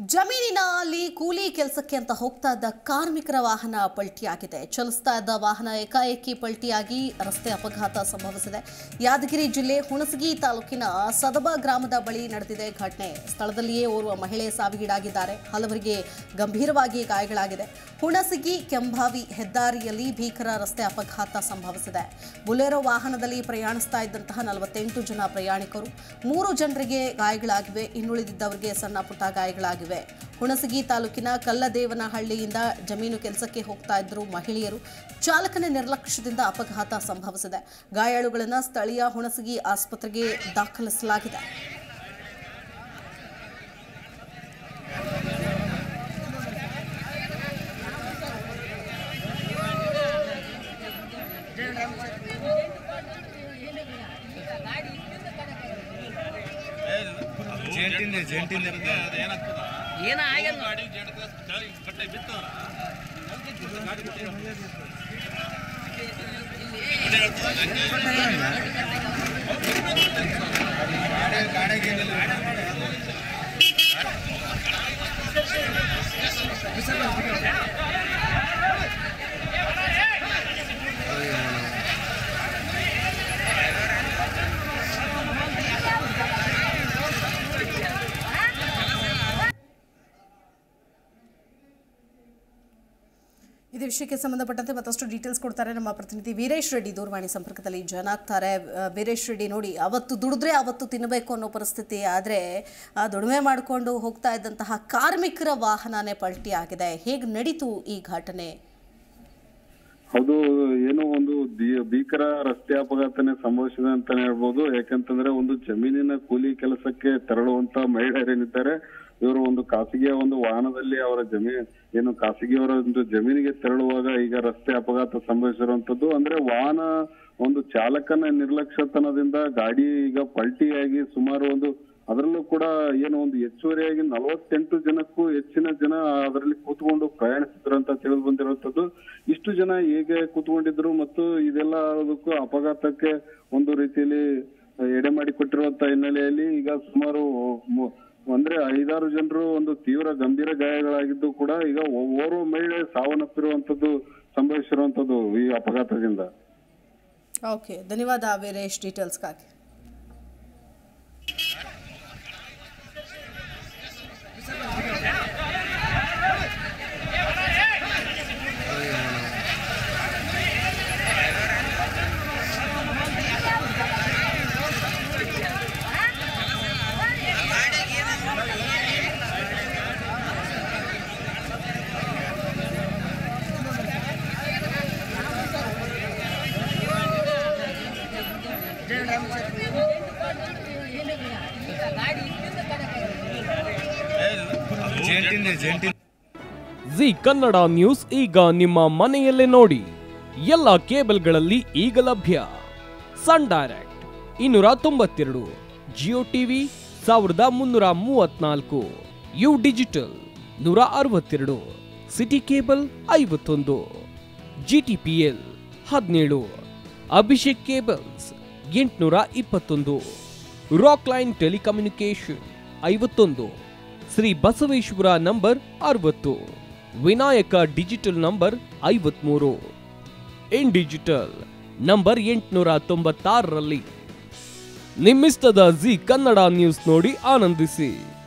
ಜಮೀನಿನಲ್ಲಿ ಕೂಲಿ ಕೆಲಸಕ್ಕೆ ಅಂತ ಹೋಗ್ತಾ ಇದ್ದ ಕಾರ್ಮಿಕರ ವಾಹನ ಪಲ್ಟಿಯಾಗಿದೆ ಚಲಿಸ್ತಾ ಇದ್ದ ವಾಹನ ಏಕಾಏಕಿ ಪಲ್ಟಿಯಾಗಿ ರಸ್ತೆ ಅಪಘಾತ ಸಂಭವಿಸಿದೆ ಯಾದಗಿರಿ ಜಿಲ್ಲೆ ಹುಣಸಗಿ ತಾಲೂಕಿನ ಸದಬ ಗ್ರಾಮದ ಬಳಿ ನಡೆದಿದೆ ಘಟನೆ ಸ್ಥಳದಲ್ಲಿಯೇ ಓರ್ವ ಮಹಿಳೆ ಸಾವಿಗೀಡಾಗಿದ್ದಾರೆ ಹಲವರಿಗೆ ಗಂಭೀರವಾಗಿ ಗಾಯಗಳಾಗಿದೆ ಹುಣಸಗಿ ಕೆಂಭಾವಿ ಹೆದ್ದಾರಿಯಲ್ಲಿ ಭೀಕರ ರಸ್ತೆ ಅಪಘಾತ ಸಂಭವಿಸಿದೆ ಬುಲೆರೋ ವಾಹನದಲ್ಲಿ ಪ್ರಯಾಣಿಸ್ತಾ ಇದ್ದಂತಹ ನಲವತ್ತೆಂಟು ಜನ ಪ್ರಯಾಣಿಕರು ಮೂರು ಜನರಿಗೆ ಗಾಯಗಳಾಗಿವೆ ಇನ್ನುಳಿದಿದ್ದವರಿಗೆ ಸಣ್ಣ ಪುಟ್ಟ ಗಾಯಗಳಾಗಿವೆ ಹುಣಸಗಿ ತಾಲೂಕಿನ ಕಲ್ಲದೇವನಹಳ್ಳಿಯಿಂದ ಜಮೀನು ಕೆಲಸಕ್ಕೆ ಹೋಗ್ತಾ ಇದ್ದರು ಮಹಿಳೆಯರು ಚಾಲಕನ ನಿರ್ಲಕ್ಷ್ಯದಿಂದ ಅಪಘಾತ ಸಂಭವಿಸಿದೆ ಗಾಯಾಳುಗಳನ್ನು ಸ್ಥಳೀಯ ಹುಣಸಗಿ ಆಸ್ಪತ್ರೆಗೆ ದಾಖಲಿಸಲಾಗಿದೆ ಜೇಂಟಿಂದೆ ಜೇಂಟಿಂದೆ ಏನ ಆಗ್ಯದ ಇದೇ ವಿಷಯಕ್ಕೆ ಸಂಬಂಧಪಟ್ಟಂತೆ ಮತ್ತಷ್ಟು ಡೀಟೇಲ್ಸ್ ಕೊಡ್ತಾರೆ ನಮ್ಮ ಪ್ರತಿನಿಧಿ ವೀರೇಶ್ ರೆಡ್ಡಿ ದೂರವಾಣಿ ಸಂಪರ್ಕದಲ್ಲಿ ಜಾಯ್ನ್ ಆಗ್ತಾರೆ ಆ, ವೀರೇಶ್ ರೆಡ್ಡಿ ನೋಡಿ ಅವತ್ತು ದುಡಿದ್ರೆ ಅವತ್ತು ತಿನ್ನಬೇಕು ಅನ್ನೋ ಪರಿಸ್ಥಿತಿ ಆದರೆ ದುಡಿಮೆ ಮಾಡಿಕೊಂಡು ಹೋಗ್ತಾ ಇದ್ದಂತಹ ಕಾರ್ಮಿಕರ ವಾಹನನೇ ಪಲ್ಟಿ ಆಗಿದೆ ಹೇಗೆ ನಡೀತು ಈ ಘಟನೆ ಹೌದು ಏನೋ ಒಂದು ದಿ- ಭೀಕರ ರಸ್ತೆ ಅಪಘಾತನೆ ಸಂಭವಿಸಿದೆ ಅಂತಾನೆ ಹೇಳ್ಬೋದು ಯಾಕಂತಂದ್ರೆ ಒಂದು ಜಮೀನಿನ ಕೂಲಿ ಕೆಲಸಕ್ಕೆ ತೆರಳುವಂತ ಮಹಿಳೆಯರೇನಿದ್ದಾರೆ ಇವರು ಒಂದು ಖಾಸಗಿಯ ಒಂದು ವಾಹನದಲ್ಲಿ ಅವರ ಜಮೀನ್ ಏನು ಖಾಸಗಿಯವರ ಒಂದು ಜಮೀನಿಗೆ ತೆರಳುವಾಗ ಈಗ ರಸ್ತೆ ಅಪಘಾತ ಸಂಭವಿಸಿರುವಂತದ್ದು ಅಂದ್ರೆ ವಾಹನ ಒಂದು ಚಾಲಕನ ನಿರ್ಲಕ್ಷ್ಯತನದಿಂದ ಗಾಡಿ ಈಗ ಪಲ್ಟಿಯಾಗಿ ಸುಮಾರು ಒಂದು ಅದರಲ್ಲೂ ಕೂಡ ಏನು ಒಂದು ಹೆಚ್ಚುವರಿಯಾಗಿ ನಲವತ್ತೆಂಟು ಜನಕ್ಕೂ ಹೆಚ್ಚಿನ ಜನ ಅದರಲ್ಲಿ ಕೂತ್ಕೊಂಡು ಪ್ರಯಾಣಿಸಿದ್ರು ಅಂತ ತಿಳಿದು ಬಂದಿರುವಂತದ್ದು ಇಷ್ಟು ಜನ ಹೇಗೆ ಕೂತ್ಕೊಂಡಿದ್ರು ಮತ್ತು ಇದೆಲ್ಲ ಅದಕ್ಕೂ ಅಪಘಾತಕ್ಕೆ ಒಂದು ರೀತಿಯಲ್ಲಿ ಎಡೆ ಮಾಡಿ ಕೊಟ್ಟಿರುವಂತ ಹಿನ್ನೆಲೆಯಲ್ಲಿ ಈಗ ಸುಮಾರು ಮು- ಅಂದ್ರೆ ಐದಾರು ಜನರು ಒಂದು ತೀವ್ರ ಗಂಭೀರ ಗಾಯಗಳಾಗಿದ್ದು ಕೂಡ ಈಗ ಓ- ಓರ್ವ ಮಹಿಳೆ ಸಾವನ್ನಪ್ಪಿರುವಂತದ್ದು ಸಂಭವಿಸಿರುವಂತದ್ದು ಈ ಅಪಘಾತದಿಂದ ಓಕೆ ಧನ್ಯವಾದ ವೀರೇಶ್ ಡೀಟೇಲ್ಸ್ಗಾಗಿ ಜೇಂಟಿಂದೆ ಜೇಂಟಿಂದೆ ಜಿ ಕನ್ನಡ ನ್ಯೂಸ್ ಈಗ ನಿಮ್ಮ ಮನೆಯಲ್ಲೇ ನೋಡಿ ಎಲ್ಲ ಕೇಬಲ್ಗಳಲ್ಲಿ ಈಗ ಲಭ್ಯ ಸನ್ ಡೈರೆಕ್ಟ್ ಇನ್ನೂರ ತೊಂಬತ್ತೆರಡು ಜಿಯೋ ಟಿವಿ ಸಾವಿರದ ಮುನ್ನೂರ ಮೂವತ್ನಾಲ್ಕು ಯು ಡಿಜಿಟಲ್ ನೂರ ಅರವತ್ತೆರಡು ಸಿಟಿ ಕೇಬಲ್ ಐವತ್ತೊಂದು ಜಿ ಟಿ ಪಿ ಎಲ್ ಹದಿನೇಳು ಅಭಿಷೇಕ್ ಕೇಬಲ್ಸ್ ಎಂಟುನೂರ ಇಪ್ಪತ್ತೊಂದು ರಾಕ್ ಲೈನ್ ಟೆಲಿಕಮ್ಯುನಿಕೇಶನ್ ಐವತ್ತೊಂದು ಶ್ರೀ ಬಸವೇಶ್ವರ ನಂಬರ್ ಅರವತ್ತು ವಿನಾಯಕ ಡಿಜಿಟಲ್ ನಂಬರ್ ಐವತ್ಮೂರು ಇನ್ ಡಿಜಿಟಲ್ ನಂಬರ್ ಎಂಟುನೂರ ತೊಂಬತ್ತಾರರಲ್ಲಿ ನಿಮ್ಮಿಸ್ತದ ಜಿ ಕನ್ನಡ ನ್ಯೂಸ್ ನೋಡಿ ಆನಂದಿಸಿ